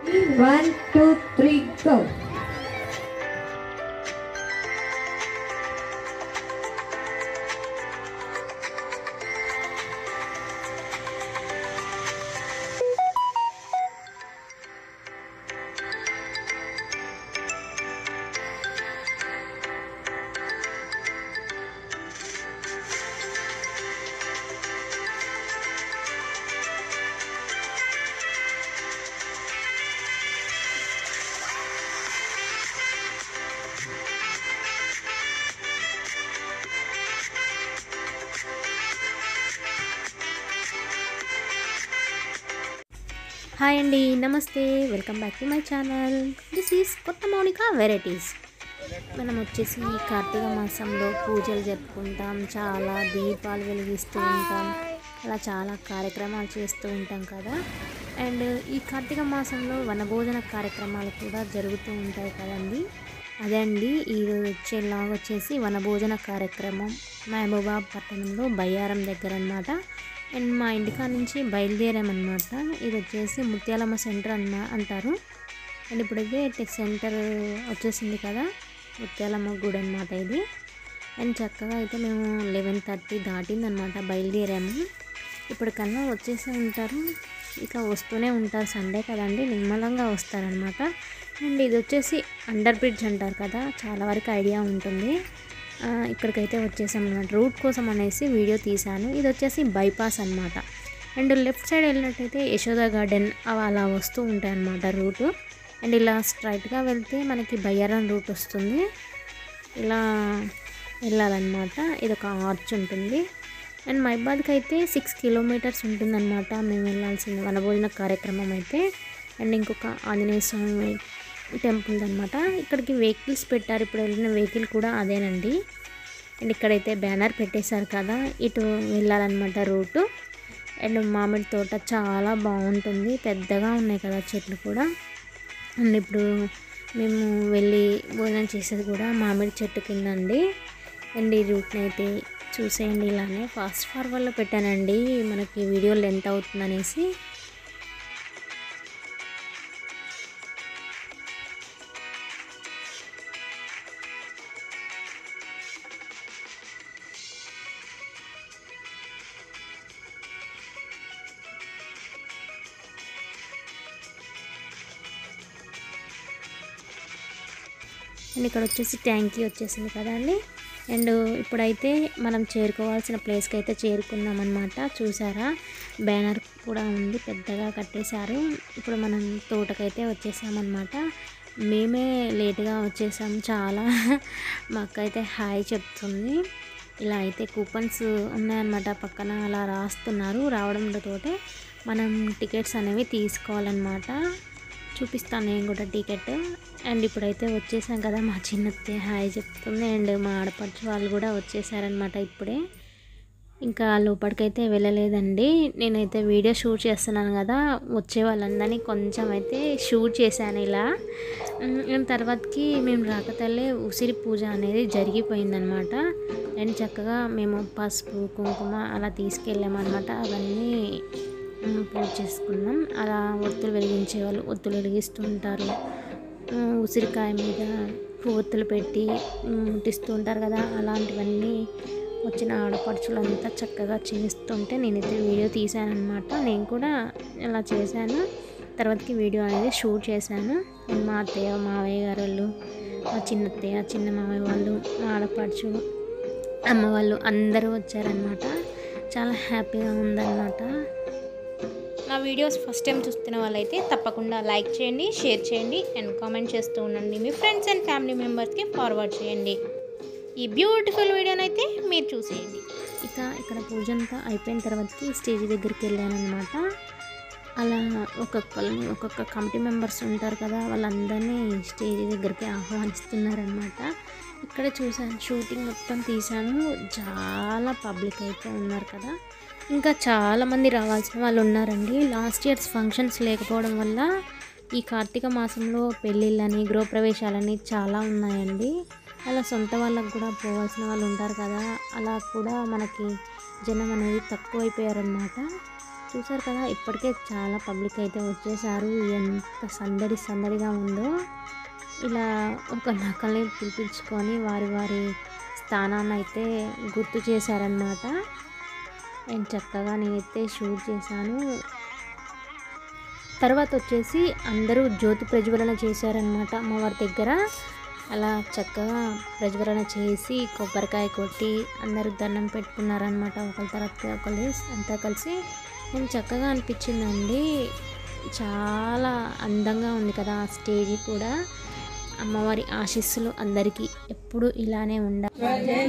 One two three go hi అండి నమస్తే welcome back to my channel this is Kotha Mounika varieties మనం వచ్చేసి ఈ కార్తీక మాసంలో పూజలు జరుపుకుంటాం చాలా దీపాలు వెలిగిస్తూ ఉంటాం అలా చాలా కార్యక్రమాలు చేస్తూ ఉంటాం కదా అండ్ ఈ కార్తీక మాసంలో వనభోజన కార్యక్రమాలు కూడా జరుగుతూ ఉంటాయి కదండి అదే అండి ఈరోజు వచ్చే లాగ్ వచ్చేసి వనభోజన కార్యక్రమం మహబూబాబ్ పట్టణంలో బయ్యారం దగ్గర అన్నమాట అండ్ మా ఇంటికాడ నుంచి బయలుదేరామన్నమాట ఇది వచ్చేసి ముత్యాలమ్మ సెంటర్ అన్న అంటారు అండ్ ఇప్పుడైతే టెక్ సెంటర్ వచ్చేసింది కదా ముత్యాలమ్మ గుడి అనమాట ఇది అండ్ చక్కగా అయితే మేము లెవెన్ థర్టీ దాటిందనమాట బయలుదేరాము ఇప్పటికన్నా వచ్చేసి ఉంటారు ఇక వస్తూనే ఉంటారు సండే కదండి నిమ్మలంగా వస్తారనమాట అండ్ ఇది వచ్చేసి అండర్ బ్రిడ్జ్ అంటారు కదా చాలా వరకు ఐడియా ఉంటుంది ఆ, ఇక్కడికైతే వచ్చేసాం అనమాట రూట్ కోసం అనేసి వీడియో తీశాను ఇది వచ్చేసి బైపాస్ అనమాట అండ్ లెఫ్ట్ సైడ్ వెళ్ళినట్టయితే యశోద గార్డెన్ అవి అలా వస్తూ ఉంటాయి అన్నమాట రూట్ అండ్ ఇలా స్ట్రైట్గా వెళ్తే మనకి బయ్యారం రూట్ వస్తుంది ఇలా వెళ్ళాలన్నమాట ఇది ఒక ఆర్చ్ ఉంటుంది అండ్ మైబాద్కి అయితే సిక్స్ కిలోమీటర్స్ ఉంటుందన్నమాట మేము వెళ్ళాల్సిన వనభోజన కార్యక్రమం అయితే అండ్ ఇంకొక ఆంజనేయ స్వామి టెంపుల్ అనమాట ఇక్కడికి వెహికల్స్ పెట్టారు ఇప్పుడు వెళ్ళిన వెహికల్ కూడా అదేనండి అండ్ ఇక్కడైతే బ్యానర్ పెట్టేశారు కదా ఇటు వెళ్ళాలన్నమాట రూటు అండ్ మామిడి తోట చాలా బాగుంటుంది పెద్దగా ఉన్నాయి కదా చెట్లు కూడా అండ్ ఇప్పుడు మేము వెళ్ళి భోజనం చేసేది కూడా మామిడి చెట్టు కింద అండి అండ్ ఈ రూట్ని అయితే చూసేయండి ఇలానే ఫాస్ట్ ఫార్వర్డ్లో పెట్టానండి మనకి వీడియో లెంత్ అవుతుంది అనేసి అండ్ ఇక్కడ వచ్చేసి ట్యాంకీ వచ్చేసింది కదండి అండ్ ఇప్పుడైతే మనం చేరుకోవాల్సిన ప్లేస్కి అయితే చేరుకున్నాం అనమాట చూసారా బ్యానర్ కూడా ఉంది పెద్దగా కట్టేశారు ఇప్పుడు మనం తోటకైతే వచ్చేసామన్నమాట మేమే లేట్గా వచ్చేసాం చాలా మా అక్క అయితే హాయ్ చెప్తుంది ఇలా అయితే కూపన్స్ ఉన్నాయన్నమాట పక్కన అలా రాస్తున్నారు రావడంతోటే మనం టికెట్స్ అనేవి తీసుకోవాలన్నమాట చూపిస్తాను నేను కూడా టికెట్ అండ్ ఇప్పుడైతే వచ్చేసాం కదా మా చిన్నత్తే హాయ్ చెప్తుంది అండ్ మా ఆడపడుచు వాళ్ళు కూడా వచ్చేసారనమాట ఇప్పుడే ఇంకా లోపలికైతే వెళ్ళలేదండి నేనైతే వీడియో షూట్ చేస్తున్నాను కదా వచ్చే వాళ్ళందరినీ కొంచెం అయితే షూట్ చేశాను ఇలా ఉమ్, అండ్ తర్వాతకి మేము రాకతల్లే ఉసిరి పూజ అనేది జరిగిపోయిందనమాట అండ్ చక్కగా మేము పసుపు కుంకుమ అలా తీసుకెళ్ళామన్నమాట అవన్నీ ఉమ్, పూజ చేసుకున్నాం అలా ఒత్తులు వెలిగించే వాళ్ళు ఒత్తులు వెలిగిస్తూ ఉంటారు ఉమ్, ఉసిరికాయ మీద ఒత్తులు పెట్టి ఉమ్, ముట్టిస్తూ ఉంటారు కదా అలాంటివన్నీ వచ్చిన ఆడపడుచులంతా చక్కగా చేస్తుంటే నేనైతే వీడియో తీశాను అనమాట నేను కూడా ఇలా చేశాను తర్వాతకి వీడియో అనేది షూట్ చేశాను అండ్ మా అత్తయ్య మావయ్య గారు వాళ్ళు మా చిన్న అత్తయ్య చిన్న మావయ్య వాళ్ళు మా ఆడపడుచు అమ్మ వాళ్ళు అందరూ వచ్చారనమాట చాలా హ్యాపీగా ఉందన్నమాట నా వీడియోస్ ఫస్ట్ టైం చూస్తున్న వాళ్ళైతే తప్పకుండా లైక్ చేయండి షేర్ చేయండి అండ్ కామెంట్ చేస్తూ ఉండండి మీ ఫ్రెండ్స్ అండ్ ఫ్యామిలీ మెంబర్స్కి ఫార్వర్డ్ చేయండి ఈ బ్యూటిఫుల్ వీడియోని అయితే మీరు చూసేయండి ఇక ఇక్కడ పూజ అంతా అయిపోయిన తర్వాతకి స్టేజ్ దగ్గరికి వెళ్ళానమాట అలా ఒక్కొక్కరిని ఒక్కొక్క కమిటీ మెంబర్స్ ఉంటారు కదా వాళ్ళందరినీ స్టేజ్ దగ్గరికి ఆహ్వానిస్తున్నారనమాట ఇక్కడ చూసాను షూటింగ్ మొత్తం తీశాను చాలా పబ్లిక్ అయితే ఉన్నారు కదా ఇంకా చాలామంది రావాల్సిన వాళ్ళు ఉన్నారండి లాస్ట్ ఇయర్స్ ఫంక్షన్స్ లేకపోవడం వల్ల ఈ కార్తీక మాసంలో పెళ్ళిళ్ళని గృహప్రవేశాలని చాలా ఉన్నాయండి అలా సొంత వాళ్ళకు కూడా పోవాల్సిన వాళ్ళు ఉంటారు కదా అలా కూడా మనకి జనం అనేది తక్కువైపోయారనమాట చూసారు కదా ఇప్పటికే చాలా పబ్లిక్ అయితే వచ్చేసారు ఎంత సందడి సందడిగా ఉందో ఇలా ఒక నకల్ని పిలిపించుకొని వారి వారి స్థానాన్ని అయితే గుర్తు చేశారనమాట నేను చక్కగా నేనైతే షూట్ చేశాను తర్వాత వచ్చేసి అందరూ జ్యోతి ప్రజ్వలన చేశారనమాట అమ్మవారి దగ్గర అలా చక్కగా ప్రజ్వలన చేసి కొబ్బరికాయ కొట్టి అందరూ దండం పెట్టుకున్నారనమాట ఒకరి తర్వాత ఒకరు అంతా కలిసి నేను చక్కగా అనిపించిందండి చాలా అందంగా ఉంది కదా ఆ స్టేజ్ కూడా అమ్మవారి ఆశీస్సులు అందరికీ ఎప్పుడు ఇలానే ఉండాలి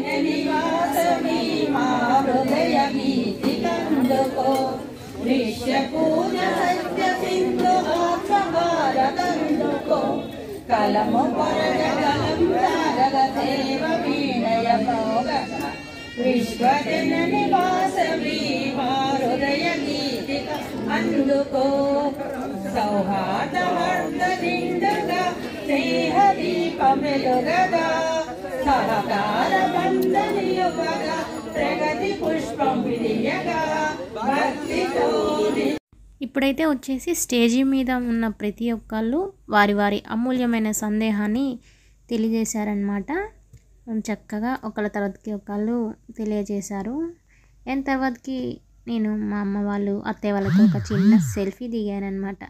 కలము పరగలం తారగదేవ వీణయ మోగన విశ్వజన నివాసవి హృదయ గీతిక అందుకో సౌహార్దవర్ధ నిండుగా స్నేహ దీపమెలుగగా సహకార బంధనియుగగా ప్రగతి పుష్పం విరియగా భక్తితో ఇప్పుడైతే వచ్చేసి స్టేజీ మీద ఉన్న ప్రతి ఒక్కళ్ళు వారి వారి అమూల్యమైన సందేహాన్ని తెలియజేశారనమాట చక్కగా ఒకళ్ళ తర్వాతకి ఒకళ్ళు తెలియజేశారు అండ్ తర్వాతకి నేను మా అమ్మ వాళ్ళు అత్తయ్య వాళ్ళతో ఒక చిన్న సెల్ఫీ దిగానమాట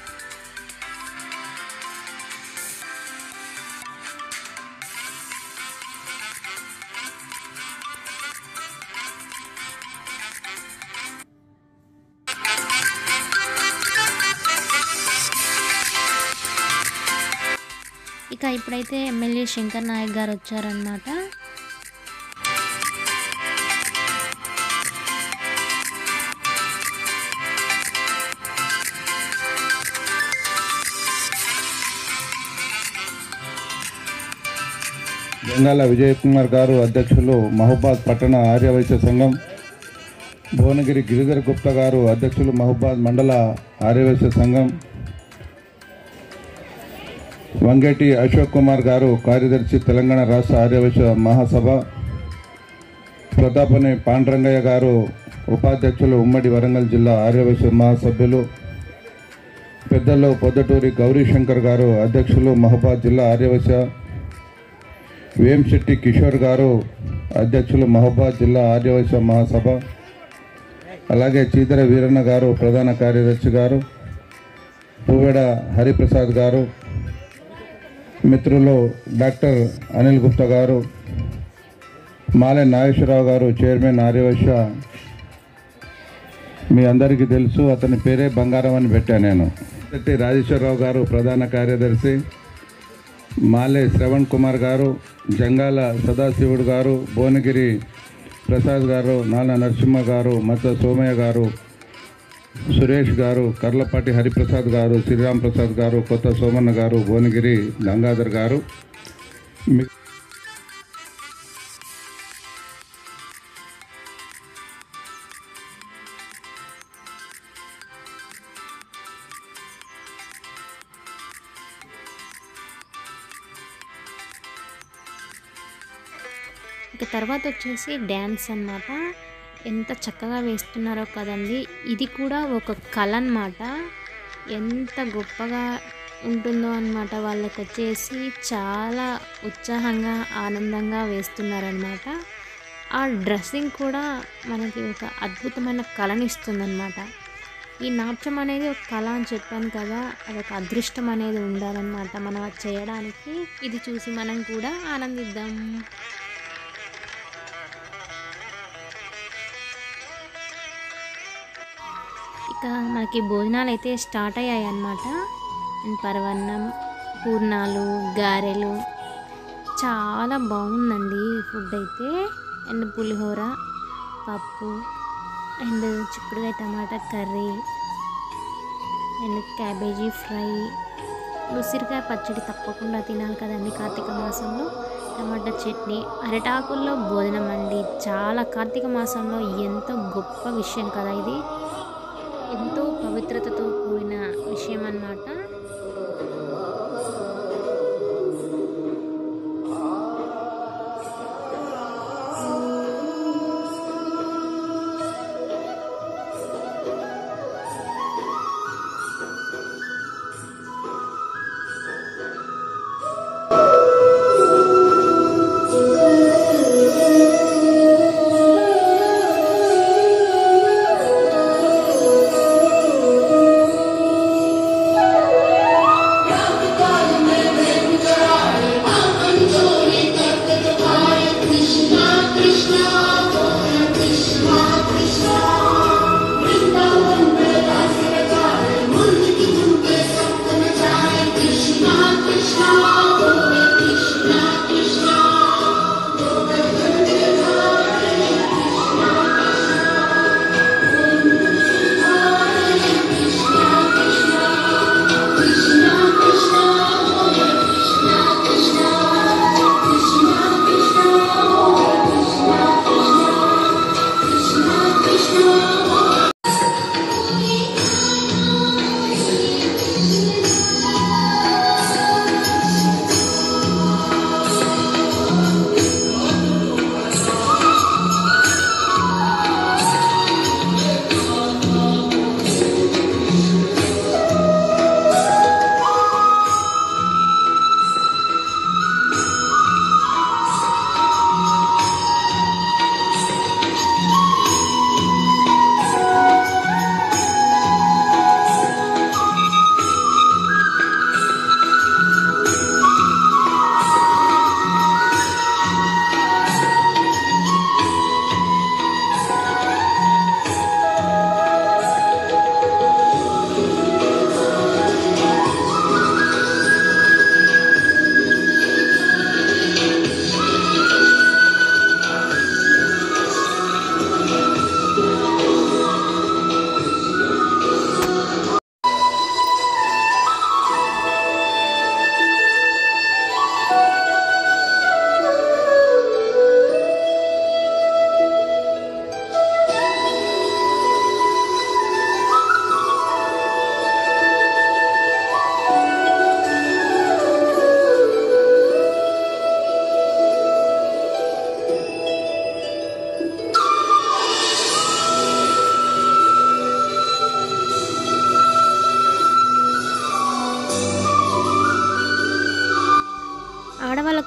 ఇక ఇప్పుడైతే ఎమ్మెల్యే శంకర్ నాయక్ గారు వచ్చారనమాట జంగాల విజయ్ కుమార్ గారు అధ్యక్షులు మహబాద్ పట్టణ ఆర్యవైశ్య సంఘం భువనగిరి గిరిధర్ గుప్తా గారు అధ్యక్షులు మహబాద్ మండల ఆర్యవైశ్య సంఘం వంగేటి అశోక్ కుమార్ గారు కార్యదర్శి తెలంగాణ రాష్ట్ర ఆర్యవైశ్య మహాసభ ప్రతాపని పాండ్రంగయ్య గారు ఉపాధ్యక్షులు ఉమ్మడి వరంగల్ జిల్లా ఆర్యవైశ్య మహాసభ్యులు పెద్దలు పొద్దటూరి గౌరీశంకర్ గారు అధ్యక్షులు మహబాద్ జిల్లా ఆర్యవైశ్య వేంశెట్టి కిషోర్ గారు అధ్యక్షులు మహబాద్ జిల్లా ఆర్యవైశ్య మహాసభ అలాగే చీదర వీరన్న గారు ప్రధాన కార్యదర్శి గారు పువ్వెడ హరిప్రసాద్ గారు మిత్రులు డాక్టర్ అనిల్ గుప్తా గారు మాలె నాగేశ్వరరావు గారు చైర్మన్ ఆర్యవైశ్య మీ అందరికీ తెలుసు అతని పేరే బంగారం అని పెట్టాను నేను శెట్టి రాజేశ్వరరావు గారు ప్రధాన కార్యదర్శి మాలే శ్రవణ్ కుమార్ గారు జంగాల సదాశివుడు గారు భువనగిరి ప్రసాద్ గారు నాన్న నరసింహ గారు మత్త సోమయ్య గారు సురేష్ గారు కర్లపాటి హరిప్రసాద్ గారు శ్రీరామ్ ప్రసాద్ గారు కొత్త సోమన్న గారు భువనగిరి గంగాధర్ గారు మి- ఇక తర్వాత వచ్చేసి డ్యాన్స్ అన్నమాట ఎంత చక్కగా వేస్తున్నారో కదండి ఇది కూడా ఒక కళ అన్నమాట ఎంత గొప్పగా ఉంటుందో అన్నమాట వాళ్ళకి వచ్చేసి చాలా ఉత్సాహంగా ఆనందంగా వేస్తున్నారనమాట ఆ డ్రెస్సింగ్ కూడా మనకి ఒక అద్భుతమైన కళని ఇస్తుందన్నమాట ఈ నాట్యం అనేది ఒక కళ అని చెప్పాను కదా అదొక అదృష్టం అనేది ఉండాలన్నమాట మనం అది చేయడానికి ఇది చూసి మనం కూడా ఆనందిద్దాం ఇక మనకి భోజనాలు అయితే స్టార్ట్ అయ్యాయి అన్నమాట అండ్ పరవన్నం పూర్ణాలు గారెలు చాలా బాగుందండి ఫుడ్ అయితే అండ్ పులిహోర పప్పు అండ్ చిక్కుడుకాయ టమాటా కర్రీ అండ్ క్యాబేజీ ఫ్రై ఉసిరికాయ పచ్చడి తప్పకుండా తినాలి కదండి కార్తీక మాసంలో టమాటా చట్నీ అరటాకుల్లో భోజనం అండి చాలా కార్తీక మాసంలో ఎంతో గొప్ప విషయం కదా ఇది ఎంతో పవిత్రతతో కూడిన విషయం అన్నమాట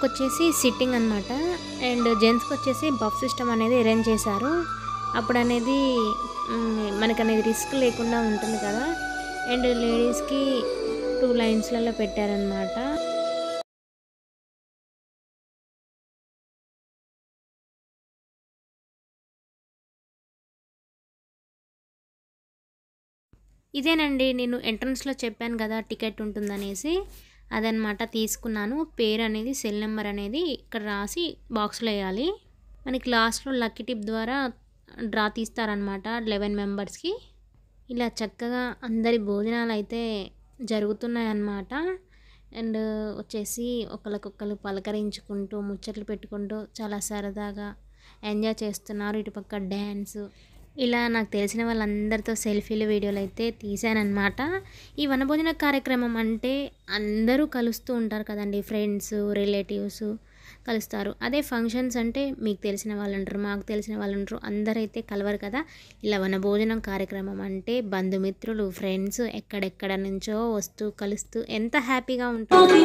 వచ్చేసి సిట్టింగ్ అనమాట అండ్ జెంట్స్కి వచ్చేసి బఫ్ సిస్టమ్ అనేది అరేంజ్ చేశారు అప్పుడు అనేది మ్, మనకు అనేది రిస్క్ లేకుండా ఉంటుంది కదా అండ్ లేడీస్కి టూ లైన్స్లలో పెట్టారనమాట ఇదేనండి నేను ఎంట్రన్స్లో చెప్పాను కదా టికెట్ ఉంటుందనేసి అదనమాట తీసుకున్నాను పేరు అనేది సెల్ నెంబర్ అనేది ఇక్కడ రాసి బాక్స్లో వేయాలి మనకి లాస్ట్లో లక్కీ టిప్ ద్వారా డ్రా తీస్తారనమాట లెవెన్ మెంబర్స్కి ఇలా చక్కగా అందరి భోజనాలు అయితే జరుగుతున్నాయి అన్నమాట అండ్ వచ్చేసి ఒకరికొకరు పలకరించుకుంటూ ముచ్చట్లు పెట్టుకుంటూ చాలా సరదాగా ఎంజాయ్ చేస్తున్నారు ఇటుపక్క డ్యాన్స్ ఇలా నాకు తెలిసిన వాళ్ళందరితో సెల్ఫీలు వీడియోలు అయితే తీశానన్నమాట ఈ వనభోజన కార్యక్రమం అంటే అందరూ కలుస్తూ ఉంటారు కదండి ఫ్రెండ్స్ రిలేటివ్స్ కలుస్తారు అదే ఫంక్షన్స్ అంటే మీకు తెలిసిన వాళ్ళు ఉంటారు మాకు తెలిసిన వాళ్ళు ఉంటారు అందరైతే కలవరు కదా ఇలా వనభోజనం కార్యక్రమం అంటే బంధుమిత్రులు ఫ్రెండ్స్ ఎక్కడెక్కడ నుంచో వస్తూ కలుస్తూ ఎంత హ్యాపీగా ఉంటారు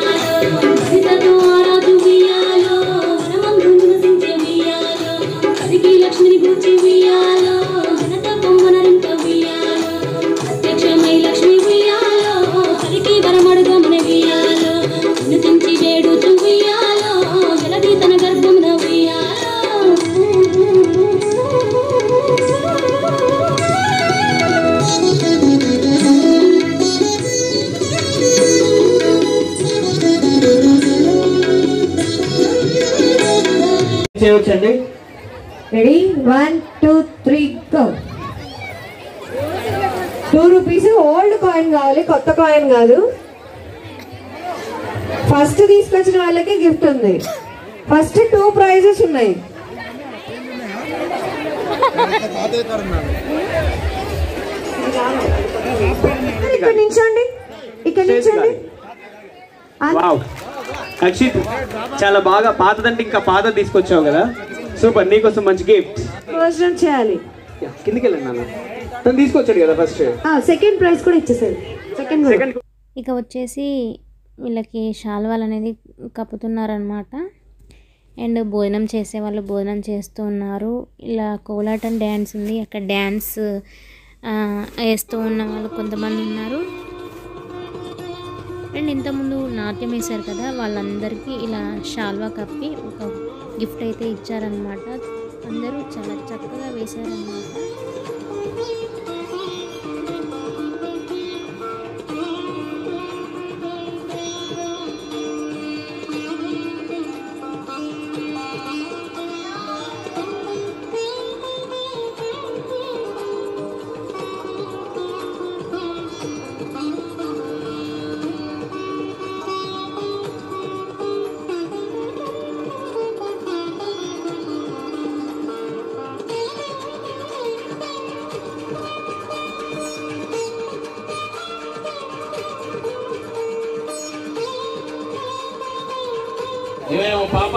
లక్ష్మిని గూర్చి ఉయ్యాలో జనత బొమ్మనరింత ఉయ్యాలో ప్రత్యక్షమై లక్ష్మి ఉయ్యాలో హరికి వరమడుగ మన ఉయ్యాలో వినుతించి వేడుచు ఉయ్యాలో జలది తన గర్భమున చేయవచ్చండి ready one two three go two rupees old coin కావాలి కొత్త కాయిన్ కాదు ఫస్ట్ తీసుకొచ్చిన వాళ్ళకి గిఫ్ట్ ఉంది ఫస్ట్ టూ ప్రైజెస్ ఉన్నాయి ఇక్కడ నించోండి ఇక్కడ నించోండి వావ్ అక్షిత్ చాలా బాగా పాతదంటే ఇంకా పాత తీసుకొచ్చావు కదా సూపర్ నీకోసం మంచి గిఫ్ట్ భోజనం చేయాలి కిందికి వెళ్ళండి నాన్న తను తీసుకొచ్చాడు కదా ఫస్ట్ సెకండ్ ప్రైజ్ కూడా ఇచ్చేసారు సెకండ్ సెకండ్ ఇక వచ్చేసి వీళ్ళకి శాల్వాలు అనేది కప్పుతున్నారనమాట అండ్ భోజనం చేసే వాళ్ళు భోజనం చేస్తూ ఉన్నారు ఇలా కోలాటం డ్యాన్స్ ఉంది అక్కడ డ్యాన్స్ ఆ, వేస్తూ ఉన్న వాళ్ళు కొంతమంది ఉన్నారు అండ్ ఇంతకుముందు నాట్యం వేశారు కదా వాళ్ళందరికీ ఇలా షాల్వా కప్పి ఒక గిఫ్ట్ అయితే ఇచ్చారనమాట అందరూ చాలా చక్కగా వేశారనమాట ఏమేమో పాప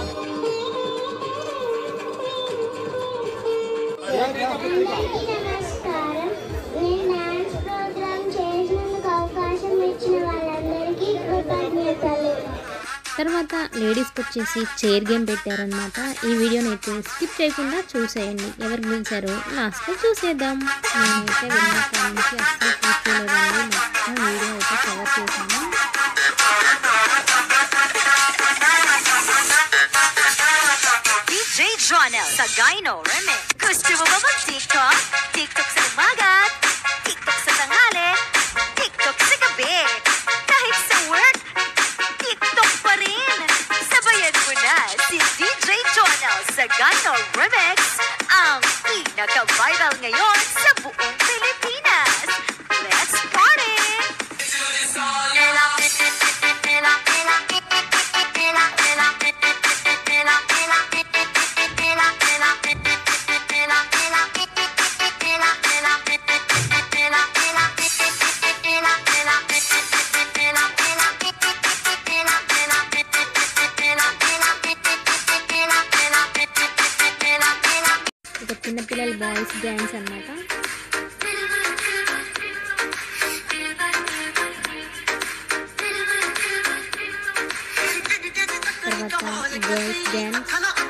నమస్కారం నేను డాన్స్ ప్రోగ్రామ్ చేసినందుకు అవకాశం ఇచ్చిన వాళ్ళందరికీ కృతజ్ఞతలు తర్వాత లేడీస్కి వచ్చేసి చైర్ గేమ్ పెట్టారనమాట ఈ వీడియోని అయితే స్కిప్ చేయకుండా చూసేయండి ఎవరు గెలిచారో లాస్ట్లో చూసేద్దాం నేనైతే వెళ్ళిన కాడ నుంచి అస్సలు కూర్చోలేదండి మొత్తం వీడియో అయితే కవర్ చేశాను DJ Jonel sa Gyno Remix. Gusto mo ba mag-TikTok? TikTok sa umaga, TikTok sa tanghali, TikTok sa gabi. Kahit sa work, TikTok pa rin. Sabayan mo na si DJ Jonel sa Gyno Remix, ang pinaka-viral ngayon sa buong Pilipinas. Let's party! ఇక చిన్నపిల్లల boys dance అన్నమాట girls dance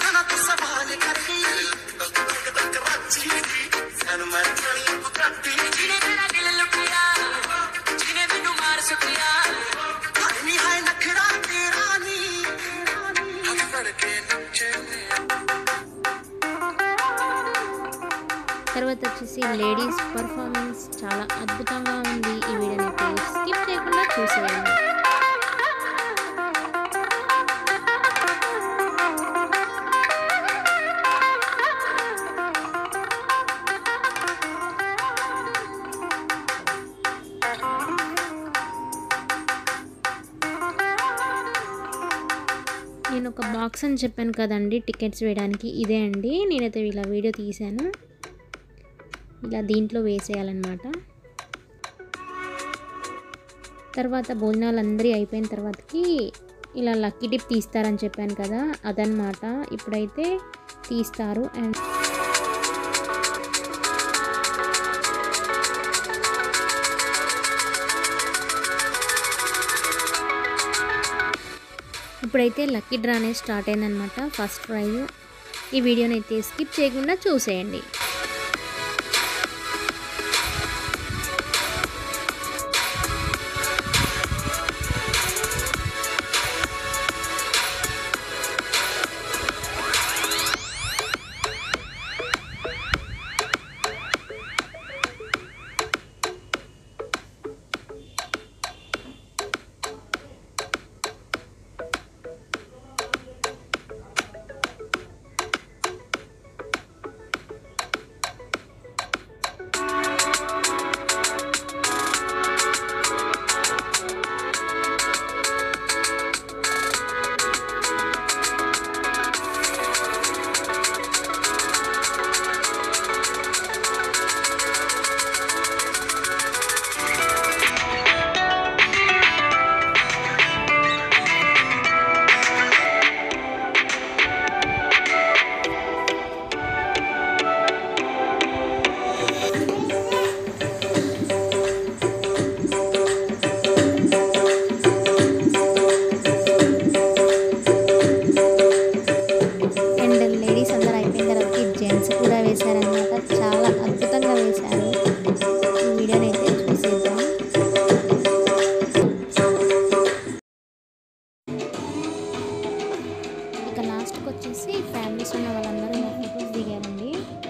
తర్వాత వచ్చేసి ladies performance చాలా అద్భుతంగా ఉంది ఈ వీడియోని అయితే స్కిప్ చేయకుండా చూసేయండి నేను ఒక బాక్స్ అని చెప్పాను కదండి టికెట్స్ వేయడానికి ఇదే అండి నేనైతే ఇలా వీడియో తీశాను ఇలా దీంట్లో వేసేయాలన్నమాట తర్వాత భోజనాలు అందరి అయిపోయిన తర్వాతకి ఇలా లక్కీ టిప్ తీస్తారని చెప్పాను కదా అదనమాట ఇప్పుడైతే తీస్తారు అండ్ ఇప్పుడైతే లక్కీ డ్రా అనేది స్టార్ట్ అయిందనమాట ఫస్ట్ ప్రైజ్ ఈ వీడియోని అయితే స్కిప్ చేయకుండా చూసేయండి అండ్ లేడీస్ అందరూ అయిపోయిన తర్వాత జెంట్స్ కూడా వేశారనమాట చాలా అద్భుతంగా వేశారు ఈ వీడియోని అయితే చూసేద్దాం ఇక లాస్ట్కి వచ్చేసి ఫ్యామిలీస్ ఉన్న వాళ్ళందరూ నా ఫొటోస్ దిగారండి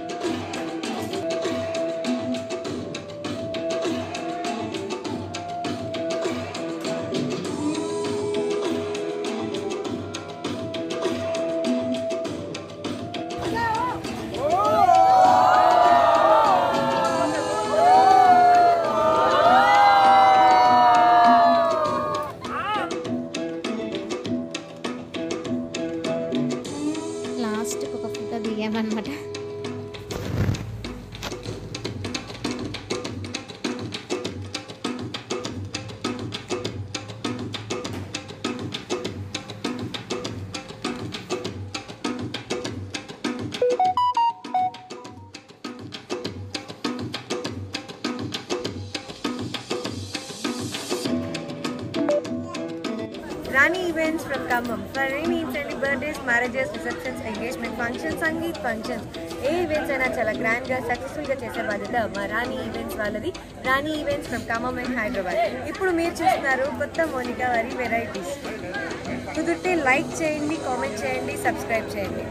లాస్ట్కి ఒక ఫోటో దిగామన్నమాట Rani events from Khammam. For any friendly birthdays, marriages, receptions, engagement functions, Sangeet functions ఏ ఈవెంట్స్ అయినా చాలా గ్రాండ్ గా సక్సెస్ఫుల్ గా చేసే బాధ్యత మా రాణి ఈవెంట్స్ వాళ్ళది Rani events from Khammam and Hyderabad ఇప్పుడు మీరు చూస్తున్నారు కొత్త మోనికా వారి వెరైటీస్ కుదిరితే లైక్ చేయండి కామెంట్ చేయండి సబ్స్క్రైబ్ చేయండి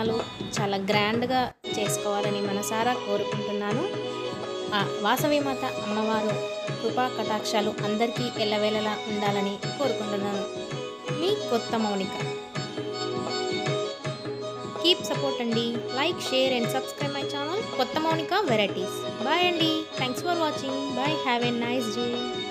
తిరునాలు చాలా గ్రాండ్గా చేసుకోవాలని మనసారా కోరుకుంటున్నాను ఆ వాసవి మాత అమ్మవారు కృపా కటాక్షాలు అందరికీ ఎల్లవేళలా ఉండాలని కోరుకుంటున్నాను మీ కొత్త మౌనిక కీప్ సపోర్ట్ అండి like share and subscribe my channel Kotha Mounika varieties bye అండి thanks for watching bye have a nice day